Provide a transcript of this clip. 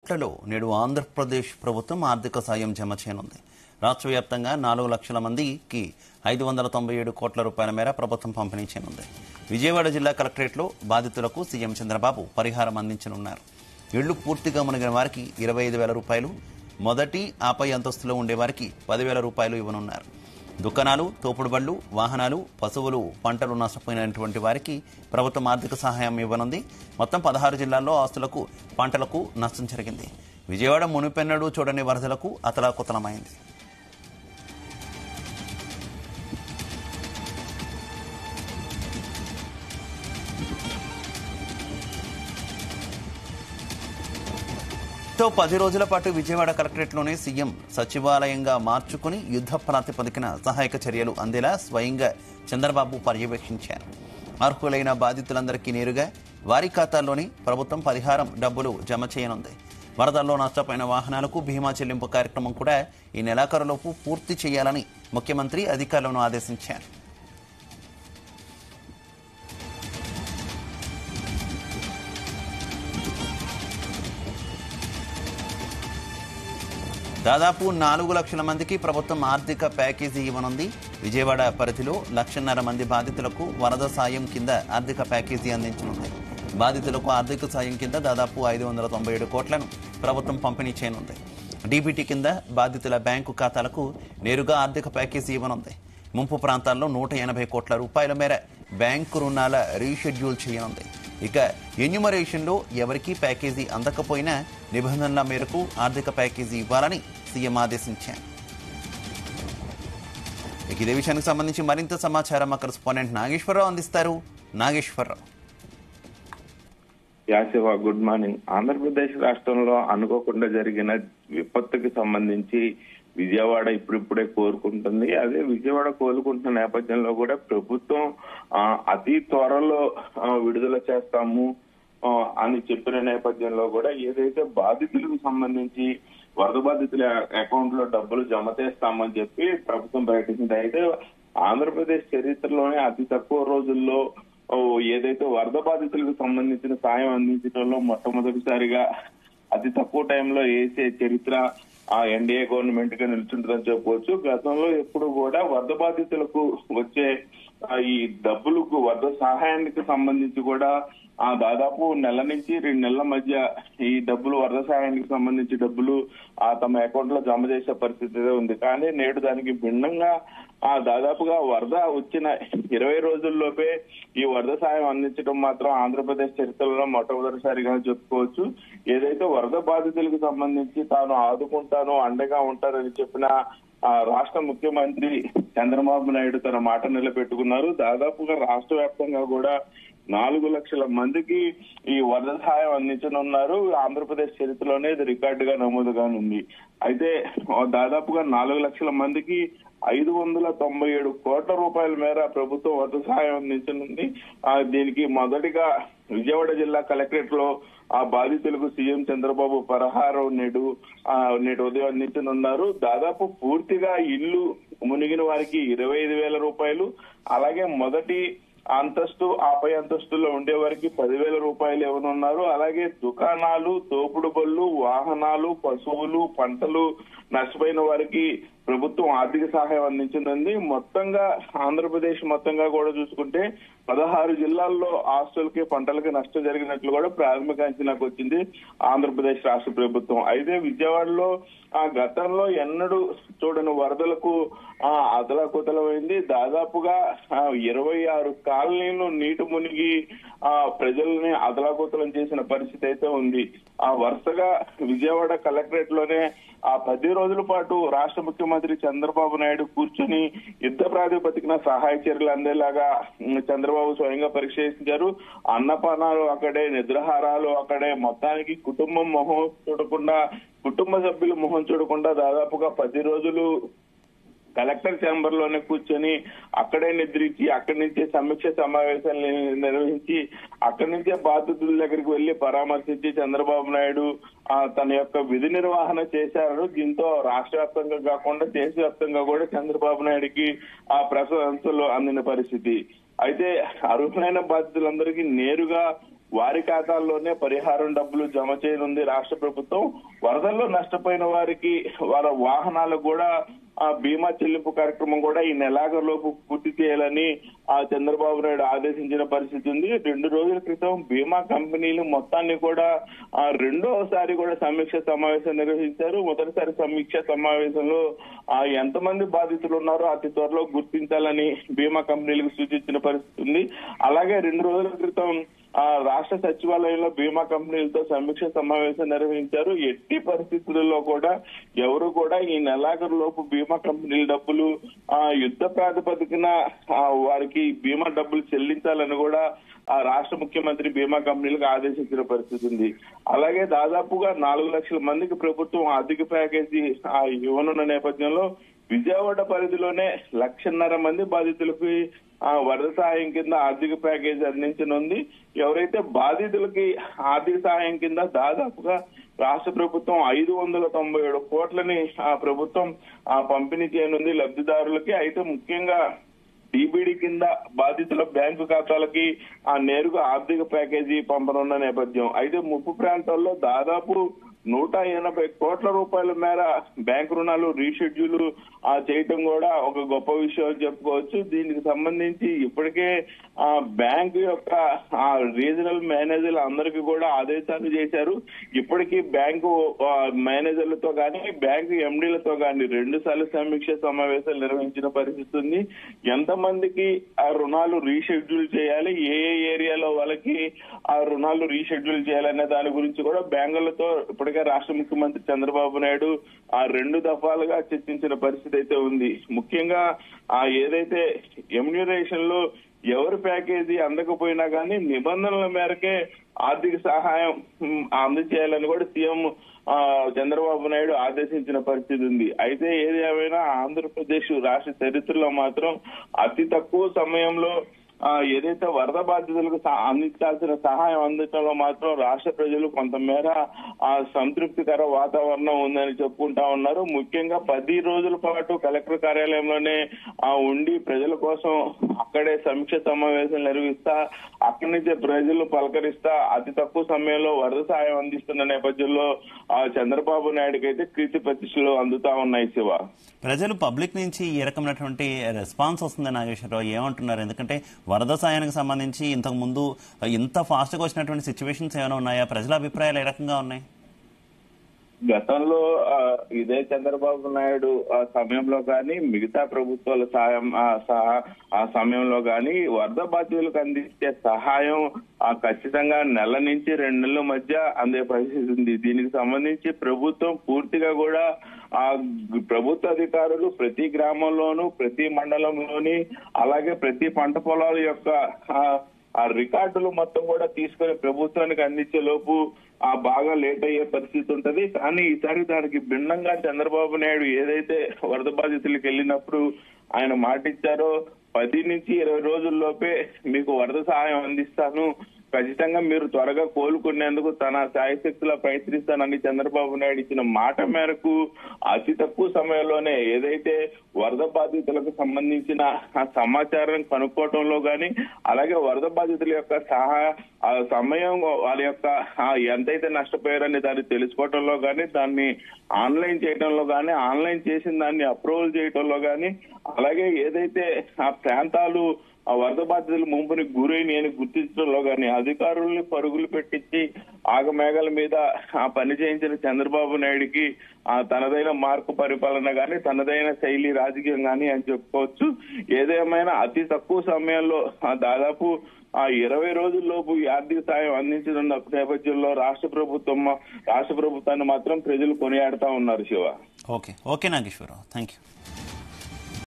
కోట్లలో నేడు ఆంధ్రప్రదేశ్ ప్రభుత్వం ఆర్థిక సాయం జమ చేయనుంది రాష్ట్ర వ్యాప్తంగా నాలుగు లక్షల మందికి ఐదు వందల తొంభై ఏడు కోట్ల రూపాయల మేర ప్రభుత్వం పంపిణీ చేయనుంది విజయవాడ జిల్లా కలెక్టరేట్లో బాధితులకు సీఎం చంద్రబాబు పరిహారం అందించనున్నారు ఇళ్లు పూర్తిగా మునిగిన వారికి ఇరవై ఐదు వేల రూపాయలు మొదటి ఆపై అంతస్తులో ఉండే వారికి పదివేల రూపాయలు ఇవ్వనున్నారు దుకాణాలు తోపుడు బళ్ళు వాహనాలు పశువులు పంటలు నష్టపోయినటువంటి వారికి ప్రభుత్వం ఆర్థిక సహాయం ఇవ్వనుంది మొత్తం పదహారు జిల్లాల్లో ఆస్తులకు పంటలకు నష్టం జరిగింది విజయవాడ మునిపెన్నడు చూడని వరదలకు అతలాకుతలమైంది తో పది రోజుల పాటు విజయవాడ కలెక్టరేట్లోనే సీఎం సచివాలయంగా మార్చుకుని యుద్ధ ప్రాతిపదికన సహాయక చర్యలు అందేలా స్వయంగా చంద్రబాబు పర్యవేక్షించారు అర్హులైన బాధితులందరికీ నేరుగా వారి ఖాతాల్లోనే ప్రభుత్వం పరిహారం డబ్బులు జమ చేయనుంది వరదల్లో నష్టపోయిన వాహనాలకు బీమా చెల్లింపు కార్యక్రమం కూడా ఈ నెలాఖరులోపు పూర్తి చేయాలని ముఖ్యమంత్రి అధికారులను ఆదేశించారు దాదాపు నాలుగు లక్షల మందికి ప్రభుత్వం ఆర్థిక ప్యాకేజీ ఇవ్వనుంది విజయవాడ పరిధిలో లక్షన్నర మంది బాధితులకు వరద సాయం కింద ఆర్థిక ప్యాకేజీ అందించనుంది బాధితులకు ఆర్థిక సాయం కింద దాదాపు ఐదు వందల తొంభై ఏడు కోట్లను ప్రభుత్వం పంపిణీ చేయనుంది డీబీటీ కింద బాధితుల బ్యాంకు ఖాతాలకు నేరుగా ఆర్థిక ప్యాకేజీ ఇవ్వనుంది ముంపు ప్రాంతాల్లో నూట ఎనభై కోట్ల రూపాయల మేర బ్యాంకు రుణాల రీషెడ్యూల్ చేయనుంది ఇక ఎన్యుమరేషన్లో ఎవరికీ ప్యాకేజీ అందకపోయినా నిబంధనల మేరకు ఆర్థిక ప్యాకేజీ ఇవ్వాలని సీఎం ఆదేశించారు ఇక ఇదే విషయానికి సంబంధించి మరింత సమాచారం మా కరెస్పాండెంట్ నాగేశ్వరరావు అందిస్తారు నాగేశ్వరరావు యాశివ గుడ్ మార్నింగ్ ఆంధ్రప్రదేశ్ రాష్ట్రంలో అనుకోకుండా జరిగిన విపత్తుకి సంబంధించి విజయవాడ ఇప్పుడిప్పుడే కోరుకుంటుంది అదే విజయవాడ కోలుకుంటున్న నేపథ్యంలో కూడా ప్రభుత్వం ఆ, అతి త్వరలో ఆ, విడుదల చేస్తాము ఆ, అని చెప్పిన నేపథ్యంలో కూడా ఏదైతే బాధితులకు సంబంధించి వరద బాధితుల అకౌంట్ లో డబ్బులు జమ చేస్తామని చెప్పి ప్రభుత్వం ప్రకటించింది అయితే ఆంధ్రప్రదేశ్ చరిత్రలోనే అతి తక్కువ రోజుల్లో ఓ, ఏదైతే వరద బాధితులకు సంబంధించిన సాయం అందించడంలో మొట్టమొదటిసారిగా అతి తక్కువ టైంలో వేసే చరిత్ర ఆ ఎన్డీఏ గవర్నమెంట్ గా నిలుచుంటుందని చెప్పవచ్చు గతంలో ఎప్పుడు కూడా వరద బాధితులకు వచ్చే ఆ, ఈ డబ్బులకు వరద సహాయానికి సంబంధించి కూడా ఆ దాదాపు నెల నుంచి రెండు నెలల మధ్య ఈ డబ్బులు వరద సహాయానికి సంబంధించి డబ్బులు ఆ తమ అకౌంట్ లో జమ చేసే పరిస్థితి అయితే ఉంది కానీ నేడు దానికి భిన్నంగా ఆ దాదాపుగా వరద వచ్చిన ఇరవై రోజుల్లోపే ఈ వరద సాయం అందించడం మాత్రం ఆంధ్రప్రదేశ్ చరిత్రలో మొట్టమొదటిసారిగా చెప్పుకోవచ్చు ఏదైతే వరద బాధితులకు సంబంధించి తాను ఆదుకుంటాను అండగా ఉంటానని చెప్పిన ఆ రాష్ట్ర ముఖ్యమంత్రి చంద్రబాబు నాయుడు తన మాట నిలబెట్టుకున్నారు దాదాపుగా రాష్ట్ర వ్యాప్తంగా కూడా నాలుగు లక్షల మందికి ఈ వరద సహాయం అందించనున్నారు ఆంధ్రప్రదేశ్ చరిత్రలోనే ఇది రికార్డుగా నమోదుగానుంది అయితే దాదాపుగా నాలుగు లక్షల మందికి ఐదు వందల తొంభై ఏడు కోట్ల రూపాయల మేర ప్రభుత్వం వరద సహాయం అందించనుంది ఆ, దీనికి మొదటిగా విజయవాడ జిల్లా కలెక్టరేట్ లో ఆ బాధితులకు సీఎం చంద్రబాబు పరహారం నేడు ఆ, నేడు ఉదయం అందించనున్నారు దాదాపు పూర్తిగా ఇల్లు మునిగిన వారికి ఇరవై ఐదు వేల రూపాయలు అలాగే మొదటి అంతస్తు ఆపై అంతస్తులో ఉండే వారికి పదివేల రూపాయలు ఇవ్వనున్నారు అలాగే దుకాణాలు తోపుడు బళ్ళు వాహనాలు పశువులు పంటలు నష్టపోయిన వారికి ప్రభుత్వం ఆర్థిక సహాయం అందించింది మొత్తంగా ఆంధ్రప్రదేశ్ మొత్తంగా కూడా చూసుకుంటే పదహారు జిల్లాల్లో ఆస్తులకి పంటలకి నష్టం జరిగినట్లు కూడా ప్రాథమిక అంచనాకు వచ్చింది ఆంధ్రప్రదేశ్ రాష్ట్ర ప్రభుత్వం అయితే విజయవాడలో ఆ గతంలో ఎన్నడూ చూడని వరదలకు ఆ అదలకుతలమైంది దాదాపుగా ఆ, ఇరవై ఆరు కాలనీలు నీటి మునిగి ఆ ప్రజల్ని అదలాకుతలం చేసిన పరిస్థితి అయితే ఉంది ఆ వరుసగా విజయవాడ కలెక్టరేట్ లోనే ఆ పది రోజుల పాటు రాష్ట్ర ముఖ్యమంత్రి చంద్రబాబు నాయుడు కూర్చొని యుద్ధ ప్రాతిపదికన సహాయ చర్యలు అందేలాగా ఉమ్, చంద్రబాబు స్వయంగా పరీక్షించారు అన్నపానాలు అక్కడే నిద్రాహారాలు అక్కడే మొత్తానికి కుటుంబం మొహం చూడకుండా కుటుంబ సభ్యులు మొహం చూడకుండా దాదాపుగా పది రోజులు కలెక్టర్ ఛాంబర్ లోనే కూర్చొని అక్కడే నిద్రించి అక్కడి నుంచే సమీక్ష సమావేశాలు నిర్వహించి అక్కడి నుంచే బాధితుల దగ్గరికి వెళ్లి పరామర్శించి చంద్రబాబు నాయుడు ఆ, తన యొక్క విధి నిర్వహణ చేశారు దీంతో రాష్ట్ర వ్యాప్తంగా కాకుండా దేశవ్యాప్తంగా కూడా చంద్రబాబు నాయుడుకి ఆ ప్రశంసలు అందిన పరిస్థితి అయితే అర్హులైన బాధితులందరికీ నేరుగా వారి ఖాతాల్లోనే పరిహారం డబ్బులు జమ చేయనుంది రాష్ట్ర ప్రభుత్వం వరదల్లో నష్టపోయిన వారికి వారి వాహనాలకు కూడా ఆ బీమా చెల్లింపు కార్యక్రమం కూడా ఈ నెలాఖరులోపు పూర్తి చేయాలని ఆ చంద్రబాబు నాయుడు ఆదేశించిన పరిస్థితి ఉంది రెండు రోజుల క్రితం బీమా కంపెనీలు మొత్తాన్ని కూడా ఆ రెండోసారి కూడా సమీక్ష సమావేశం నిర్వహించారు మొదటిసారి సమీక్ష సమావేశంలో ఆ ఎంతమంది బాధితులు ఉన్నారో అతి త్వరలో గుర్తించాలని బీమా కంపెనీలకు సూచించిన పరిస్థితి ఉంది అలాగే రెండు రోజుల క్రితం ఆ రాష్ట్ర సచివాలయంలో బీమా కంపెనీలతో సమీక్ష సమావేశం నిర్వహించారు ఎట్టి పరిస్థితులలో కూడా ఎవరు కూడా ఈ నెలాఖరు లోపు బీమా కంపెనీల డబ్బులు ఆ యుద్ధ ప్రాతిపదికన ఆ, వారికి బీమా డబ్బులు చెల్లించాలని కూడా ఆ రాష్ట్ర ముఖ్యమంత్రి బీమా కంపెనీలకు ఆదేశించిన పరిస్థితి ఉంది అలాగే దాదాపుగా నాలుగు లక్షల మందికి ప్రభుత్వం ఆర్థిక ప్యాకేజీ ఆ ఇవ్వనున్న నేపథ్యంలో విజయవాడ పరిధిలోనే లక్షన్నర మంది బాధితులకి ఆ వరద సహాయం కింద ఆర్థిక ప్యాకేజీ అందించనుంది ఎవరైతే బాధితులకి ఆర్థిక సహాయం కింద దాదాపుగా రాష్ట్ర ప్రభుత్వం ఐదు వందల తొంభై ఏడు కోట్లని ఆ ప్రభుత్వం ఆ పంపిణీ చేయనుంది లబ్ధిదారులకి అయితే ముఖ్యంగా డీబీడీ కింద బాధితుల బ్యాంకు ఖాతాలకి ఆ నేరుగా ఆర్థిక ప్యాకేజీ పంపనున్న నేపథ్యం అయితే ముప్పు ప్రాంతాల్లో దాదాపు నూట ఎనభై కోట్ల రూపాయల మేర బ్యాంకు రుణాలు రీషెడ్యూల్ ఆ చేయటం కూడా ఒక గొప్ప విషయం అని చెప్పుకోవచ్చు దీనికి సంబంధించి ఇప్పటికే ఆ బ్యాంకు యొక్క ఆ రీజనల్ మేనేజర్లు అందరికీ కూడా ఆదేశాలు చేశారు ఇప్పటికీ బ్యాంకు ఆ, మేనేజర్లతో కానీ బ్యాంకు ఎండీలతో కానీ రెండు సార్లు సమీక్ష సమావేశాలు నిర్వహించిన పరిస్థితి ఉంది ఎంతమందికి ఆ రుణాలు రీషెడ్యూల్ చేయాలి ఏ ఏ ఏరియాలో వాళ్ళకి ఆ రుణాలు రీషెడ్యూల్ చేయాలనే దాని గురించి కూడా బ్యాంకులతో ఇప్పటికే రాష్ట్ర ముఖ్యమంత్రి చంద్రబాబు నాయుడు ఆ రెండు దఫాలుగా చర్చించిన పరిస్థితి అయితే ఉంది ముఖ్యంగా ఆ ఏదైతే ఎమ్యూనరేషన్ లో ఎవరి ప్యాకేజీ అందకపోయినా కానీ నిబంధనల మేరకే ఆర్థిక సహాయం ఉమ్, అందజేయాలని కూడా సీఎం ఆ, చంద్రబాబు నాయుడు ఆదేశించిన పరిస్థితి ఉంది అయితే ఏది ఏమైనా ఆంధ్రప్రదేశ్ రాష్ట్ర చరిత్రలో మాత్రం అతి తక్కువ సమయంలో ఆ, ఏదైతే వరద బాధితులకు సహ- అందించాల్సిన సహాయం అందించడంలో మాత్రం రాష్ట్ర ప్రజలు కొంతమేర ఆ సంతృప్తికర వాతావరణం ఉందని చెప్పుకుంటా ఉన్నారు ముఖ్యంగా పది రోజుల పాటు కలెక్టర్ కార్యాలయంలోనే ఆ ఉండి ప్రజల కోసం అక్కడే సమీక్ష సమావేశం నిర్వహిస్తా అక్కడి నుంచే ప్రజలు పలకరిస్తా అతి తక్కువ సమయంలో వరద సాయం అందిస్తున్న నేపథ్యంలో ఆ చంద్రబాబు నాయుడుకి అయితే కీర్తి ప్రతిష్టలు అందుతా ఉన్నాయి శివ ప్రజలు పబ్లిక్ నుంచి ఈ రకమైనటువంటి రెస్పాన్స్ వస్తుంది నాగేశ్వరరావు ఏమంటున్నారు ఎందుకంటే వరద సాయానికి సంబంధించి ఇంతకు ముందు ఇంత ఫాస్ట్గా వచ్చినటువంటి సిచ్యువేషన్స్ ఏమైనా ఉన్నాయా ప్రజల అభిప్రాయాలు ఏ రకంగా ఉన్నాయి గతంలో ఆ, ఇదే చంద్రబాబు నాయుడు ఆ సమయంలో కానీ మిగతా ప్రభుత్వాల సాయం ఆ సహా- ఆ సమయంలో కానీ వరద బాధితులకు అందించే సహాయం ఆ ఖచ్చితంగా నెల నుంచి రెండు నెలల మధ్య అందే పరిస్థితి ఉంది దీనికి సంబంధించి ప్రభుత్వం పూర్తిగా కూడా ఆ గ- ప్రభుత్వ అధికారులు ప్రతి గ్రామంలోనూ ప్రతి మండలంలోని అలాగే ప్రతి పంట పొలాల యొక్క ఆ, ఆ రికార్డులు మొత్తం కూడా తీసుకొని ప్రభుత్వానికి అందించే లోపు ఆ బాగా లేట్ అయ్యే పరిస్థితి ఉంటది కానీ ఈసారి దానికి భిన్నంగా చంద్రబాబు నాయుడు ఏదైతే వరద బాధితులకు వెళ్ళినప్పుడు ఆయన మాటిచ్చారో పది నుంచి ఇరవై రోజుల్లోపే మీకు వరద సహాయం అందిస్తాను ఖచ్చితంగా మీరు త్వరగా కోలుకునేందుకు తన శాయశక్తిలో ప్రయత్నిస్తానని చంద్రబాబు నాయుడు ఇచ్చిన మాట మేరకు అతి తక్కువ సమయంలోనే ఏదైతే వరద బాధితులకు సంబంధించిన ఆ సమాచారం కనుక్కోవటంలో గాని అలాగే వరద బాధితుల యొక్క సహాయ ఆ సమయం వాళ్ళ యొక్క ఆ ఎంతైతే నష్టపోయారని దాన్ని తెలుసుకోవటంలో గాని దాన్ని ఆన్లైన్ చేయడంలో గాని ఆన్లైన్ చేసిన దాన్ని అప్రూవల్ చేయటంలో గాని అలాగే ఏదైతే ఆ ప్రాంతాలు ఆ వరద బాధితులు ముంపుని గురైన అని గుర్తించడంలో గాని అధికారుల్ని పరుగులు పెట్టించి ఆగమేఘాల మీద ఆ పని చేయించిన చంద్రబాబు నాయుడికి ఆ తనదైన మార్పు పరిపాలన గాని తనదైన శైలి రాజకీయం గాని అని చెప్పుకోవచ్చు ఏదేమైనా అతి తక్కువ సమయంలో ఆ దాదాపు ఆ ఇరవై రోజుల్లోపు ఈ ఆర్థిక సాయం అందించనున్న నేపథ్యంలో రాష్ట్ర ప్రభుత్వం రాష్ట్ర ప్రభుత్వాన్ని మాత్రం ప్రజలు కొనియాడుతా ఉన్నారు Siva okay okay Nageswararao thank you